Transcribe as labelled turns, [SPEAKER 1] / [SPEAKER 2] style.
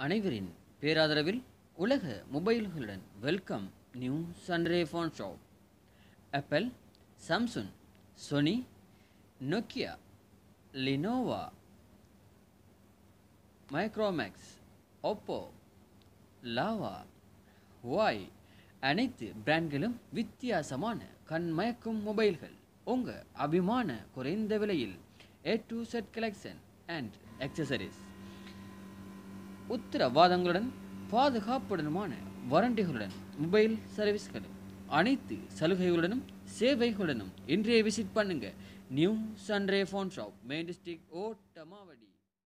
[SPEAKER 1] அனைவரின் பேராதரவில் உலக மொபைல்களுடன் welcome new Sunray phone shop Apple Samsung Sony Nokia Lenovo Micromax Oppo Lava Huawei அனைத்து பிராண்ட்களும் வித்தியாசமான கண்மயக்கும் மொபைல்கள் உங்கள் அபிமான குறைந்த விலையில் A to Z collection and accessories உத்தரவாதங்களுடன் பாதுகாப்புடனுமான வாரண்டிகளுடன் மொபைல் சர்வீஸ்கள் அனைத்து சலுகைகளுடனும் சேவைகளுடனும் இன்றைய விசிட் பண்ணுங்க new Sunray phone shop main district Oddamavadi